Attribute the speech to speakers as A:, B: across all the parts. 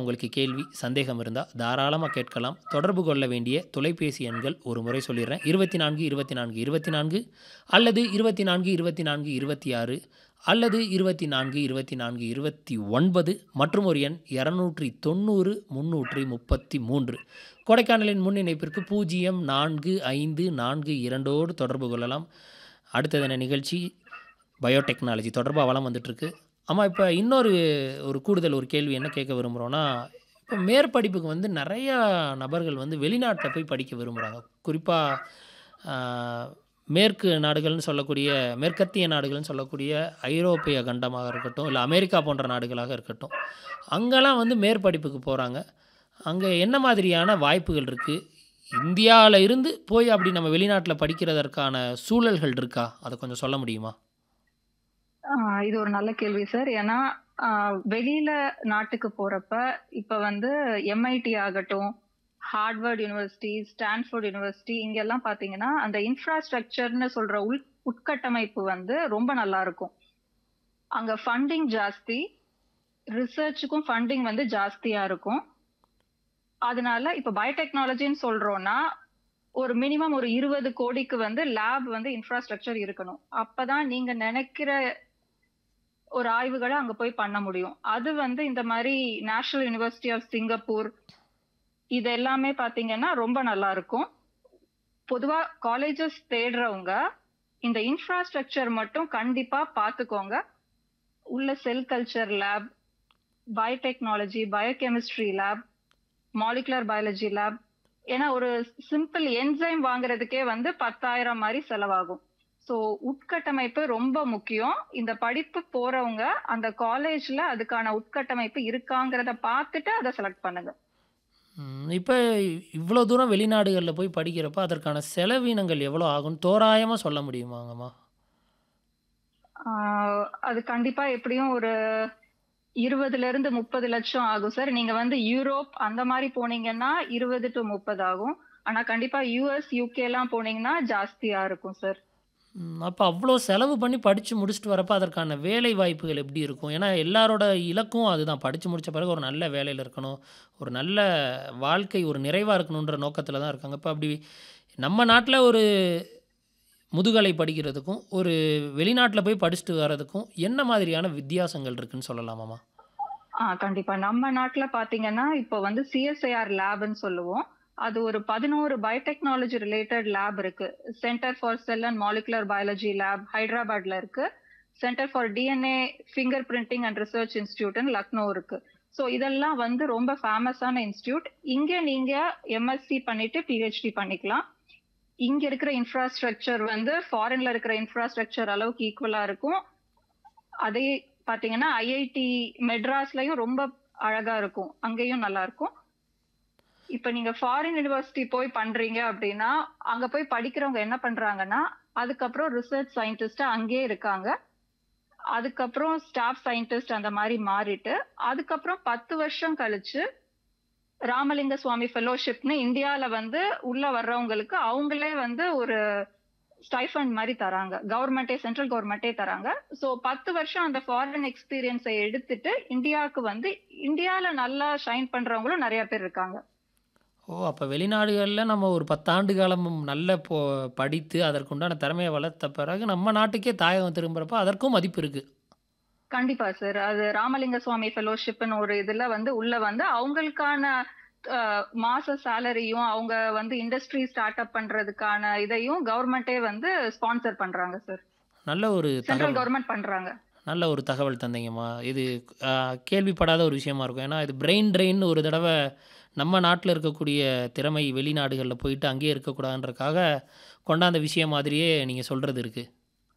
A: உங்களுக்கு கேள்வி சந்தேகம் இருந்தால் தாராளமாக கேட்கலாம் தொடர்பு கொள்ள வேண்டிய தொலைபேசி எண்கள் ஒரு முறை சொல்லிடுறேன் இருபத்தி நான்கு இருபத்தி நான்கு இருபத்தி நான்கு அல்லது இருபத்தி நான்கு இருபத்தி நான்கு இருபத்தி ஆறு அல்லது இருபத்தி நான்கு இருபத்தி நான்கு இருபத்தி ஒன்பது மற்றும் ஒரு எண் இரநூற்றி தொண்ணூறு முந்நூற்றி முப்பத்தி மூன்று கொடைக்கானலின் முன் இணைப்பிற்கு பூஜ்ஜியம் நான்கு ஐந்து நான்கு இரண்டோடு தொடர்பு கொள்ளலாம் அடுத்ததான நிகழ்ச்சி பயோடெக்னாலஜி தொடர்பாக வளம் வந்துட்டுருக்கு ஆமாம் இப்போ இன்னொரு ஒரு கூடுதல் ஒரு கேள்வி என்ன கேட்க விரும்புகிறோன்னா இப்போ மேற்படிப்புக்கு வந்து நிறையா நபர்கள் வந்து வெளிநாட்டில் போய் படிக்க விரும்புகிறாங்க குறிப்பாக மேற்கு நாடுகள்னு சொல்லக்கூடிய மேற்கத்திய நாடுகள்னு சொல்லக்கூடிய ஐரோப்பிய கண்டமாக இருக்கட்டும் இல்லை அமெரிக்கா போன்ற நாடுகளாக இருக்கட்டும் அங்கெல்லாம் வந்து மேற்படிப்புக்கு போகிறாங்க அங்கே என்ன மாதிரியான வாய்ப்புகள் இருக்குது இந்தியாவில் இருந்து போய் அப்படி நம்ம வெளிநாட்டில் படிக்கிறதற்கான சூழல்கள் இருக்கா அதை கொஞ்சம் சொல்ல முடியுமா
B: ஆஹ் இது ஒரு நல்ல கேள்வி சார் ஏன்னா ஆஹ் வெளியில நாட்டுக்கு போறப்ப இப்ப வந்து எம்ஐடி ஆகட்டும் ஹார்வர்ட் யூனிவர்சிட்டி ஸ்டான்ஃபோர்ட் யூனிவர்சிட்டி இங்கெல்லாம் பாத்தீங்கன்னா அந்த இன்ஃப்ராஸ்ட்ரக்சர்னு சொல்ற உள் உட்கட்டமைப்பு வந்து ரொம்ப நல்லா இருக்கும் அங்க ஃபண்டிங் ஜாஸ்தி ரிசர்ச்சுக்கும் ஃபண்டிங் வந்து ஜாஸ்தியா இருக்கும் அதனால இப்ப பயோடெக்னாலஜின்னு சொல்றோம்னா ஒரு மினிமம் ஒரு இருபது கோடிக்கு வந்து லேப் வந்து இன்ஃப்ராஸ்ட்ரக்சர் இருக்கணும் அப்பதான் நீங்க நினைக்கிற ஒரு ஆய்வுகளை அங்க போய் பண்ண முடியும் அது வந்து இந்த மாதிரி நேஷனல் யூனிவர்சிட்டி ஆஃப் சிங்கப்பூர் இது எல்லாமே பாத்தீங்கன்னா ரொம்ப நல்லா இருக்கும் பொதுவா காலேஜஸ் தேடுறவங்க இந்த இன்ஃப்ராஸ்ட்ரக்சர் மட்டும் கண்டிப்பா பாத்துக்கோங்க உள்ள cell culture lab biotechnology biochemistry lab molecular biology lab ஏன்னா ஒரு சிம்பிள் என்சைம் வாங்குறதுக்கே வந்து பத்தாயிரம் மாதிரி செலவாகும் ஸோ உட்கட்டமைப்பு ரொம்ப முக்கியம் இந்த படிப்பு போறவங்க அந்த காலேஜ்ல அதுக்கான உட்கட்டமைப்பு இருக்காங்கிறத பார்த்துட்டு அதை செலக்ட் பண்ணுங்க
A: இப்போ இவ்வளோ தூரம் வெளிநாடுகளில் போய் படிக்கிறப்ப அதற்கான செலவினங்கள் எவ்வளோ ஆகும்னு தோராயமாக சொல்ல முடியுமாங்கம்மா
B: ஆஹ் அது கண்டிப்பா எப்படியும் ஒரு இருபதுல இருந்து முப்பது லட்சம் ஆகும் சார் நீங்க வந்து யூரோப் அந்த மாதிரி போனீங்கன்னா இருபது டு முப்பது ஆகும் ஆனா கண்டிப்பா யூஎஸ் யூகே எல்லாம் போனீங்கன்னா ஜாஸ்தியா இருக்கும் சார்
A: அப்போ அவ்வளோ செலவு பண்ணி படித்து முடிச்சுட்டு வரப்போ அதற்கான வேலை வாய்ப்புகள் எப்படி இருக்கும் ஏன்னா எல்லாரோட இலக்கும் அதுதான் படித்து முடித்த பிறகு ஒரு நல்ல வேலையில் இருக்கணும் ஒரு நல்ல வாழ்க்கை ஒரு நிறைவாக இருக்கணுன்ற நோக்கத்தில் தான் இருக்காங்க இப்போ அப்படி நம்ம நாட்டில் ஒரு முதுகலை படிக்கிறதுக்கும் ஒரு வெளிநாட்டில் போய் படிச்சுட்டு வர்றதுக்கும் என்ன மாதிரியான வித்தியாசங்கள் இருக்குன்னு சொல்லலாமாம்மா
B: ஆ கண்டிப்பா நம்ம நாட்டுல பாத்தீங்கன்னா இப்போ வந்து சிஎஸ்ஐஆர் லேப்னு சொல்லுவோம் அது ஒரு பதினோரு பயோடெக்னாலஜி ரிலேட்டட் லேப் இருக்கு centre for cell and molecular biology lab ஹைதராபாத்ல இருக்கு centre for DNA fingerprinting and research இன்ஸ்டியூட்னு லக்னோ இருக்கு ஸோ இதெல்லாம் வந்து ரொம்ப ஃபேமஸான இன்ஸ்டியூட் இங்க நீங்க எம்எஸ்சி பண்ணிட்டு பிஹெச்டி பண்ணிக்கலாம் இங்க இருக்கிற இன்ஃப்ராஸ்ட்ரக்சர் வந்து ஃபாரின்ல இருக்கிற இன்ஃப்ராஸ்ட்ரக்சர் அளவுக்கு ஈக்குவலா இருக்கும் அதே பாத்தீங்கன்னா ஐஐடி மெட்ராஸ்லயும் ரொம்ப அழகா இருக்கும் அங்கேயும் நல்லா இருக்கும் இப்ப நீங்க ஃபாரின் யூனிவர்சிட்டி போய் பண்றீங்க அப்படின்னா அங்க போய் படிக்கிறவங்க என்ன பண்றாங்கன்னா அதுக்கப்புறம் ரிசர்ச் சயின்டிஸ்ட் அங்கேயே இருக்காங்க அதுக்கப்புறம் ஸ்டாஃப் சயின்டிஸ்ட் அந்த மாதிரி மாறிட்டு அதுக்கப்புறம் பத்து வருஷம் கழிச்சு ராமலிங்க சுவாமி ஃபெலோஷிப்னு இந்தியால வந்து உள்ள வர்றவங்களுக்கு அவங்களே வந்து ஒரு ஸ்டைஃபண்ட் மாதிரி தராங்க கவர்மெண்டே சென்ட்ரல் கவர்மெண்டே தராங்க ஸோ பத்து வருஷம் அந்த ஃபாரின் எக்ஸ்பீரியன்ஸை எடுத்துட்டு இந்தியாவுக்கு வந்து இந்தியால நல்லா ஷைன் பண்றவங்களும் நிறைய பேர் இருக்காங்க
A: ஓ அப்போ வெளிநாடுகளில் நம்ம ஒரு பத்தாண்டு காலம் நல்ல போ படித்து அதற்குண்டான திறமையை வளர்த்த பிறகு நம்ம நாட்டுக்கே தாயகம் திரும்புகிறப்ப அதற்கும் மதிப்பு இருக்குது
B: கண்டிப்பா சார் அது ராமலிங்க சுவாமி ஃபெலோஷிப்னு ஒரு இதுல வந்து உள்ள வந்து அவங்களுக்கான அஹ், மாச சேலரியும் அவங்க வந்து இண்டஸ்ட்ரி ஸ்டார்ட் அப் பண்றதுக்கான இதையும் கவர்மெண்டே வந்து ஸ்பான்சர் பண்றாங்க சார்
A: நல்ல ஒரு
B: சென்ட்ரல்
A: தகவல்
B: கவர்மெண்ட் பண்றாங்க
A: நல்ல ஒரு தகவல் தந்தீங்கம்மா இது ஆ, கேள்விப்படாத ஒரு விஷயமா இருக்கும் ஏன்னா இது பிரெயின் ட்ரெயின் ஒரு தடவை நம்ம நாட்டில் இருக்கக்கூடிய திறமை வெளிநாடுகளில் போயிட்டு அங்கேயே இருக்கக்கூடாதுன்றக்காக கொண்டாந்த விஷயம் மாதிரியே நீங்கள் சொல்கிறது இருக்குது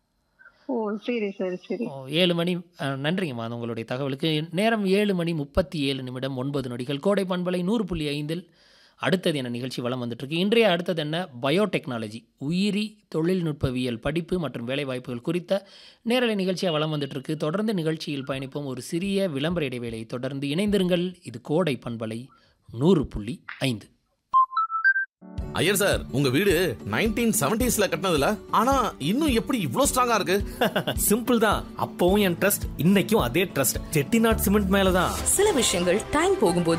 B: ஓ சரி சரி சரி
A: ஓ, ஏழு மணி ஆ, நன்றிங்கம்மா அது உங்களுடைய தகவலுக்கு நேரம் ஏழு மணி முப்பத்தி ஏழு நிமிடம் ஒன்பது நொடிகள் கோடை பண்பலை நூறு புள்ளி ஐந்தில் அடுத்தது என்ன நிகழ்ச்சி வளம் வந்துட்டுருக்கு இன்றைய அடுத்தது என்ன பயோடெக்னாலஜி உயிரி தொழில்நுட்பவியல் படிப்பு மற்றும் வேலைவாய்ப்புகள் குறித்த நேரலை நிகழ்ச்சியாக வளம் வந்துட்டுருக்கு தொடர்ந்து நிகழ்ச்சியில் பயணிப்போம் ஒரு சிறிய விளம்பர இடைவேளை தொடர்ந்து இணைந்திருங்கள் இது கோடை பண்பலை நூறு புள்ளி ஐந்து
C: ஐயர் சார் உங்க வீடு நைன்டீன் செவன்டிஸ்ல கட்டினதுல ஆனா இன்னும் எப்படி இவ்ளோ ஸ்ட்ராங்கா இருக்கு
D: சிம்பிள் தான் அப்பவும் என் ட்ரஸ்ட் இன்னைக்கும் அதே ட்ரஸ்ட் செட்டிநாட் சிமெண்ட் மேலதான்
E: சில விஷயங்கள் டைம் போகும்போது